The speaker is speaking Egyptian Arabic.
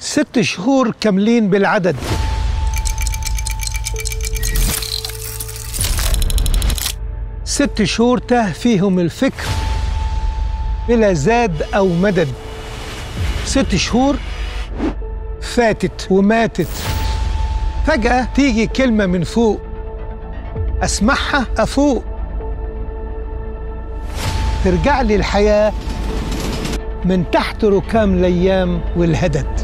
ست شهور كاملين بالعدد ست شهور تاه فيهم الفكر بلا زاد أو مدد ست شهور فاتت وماتت فجأة تيجي كلمة من فوق أسمعها أفوق ترجع لي الحياة من تحت ركام الأيام والهدد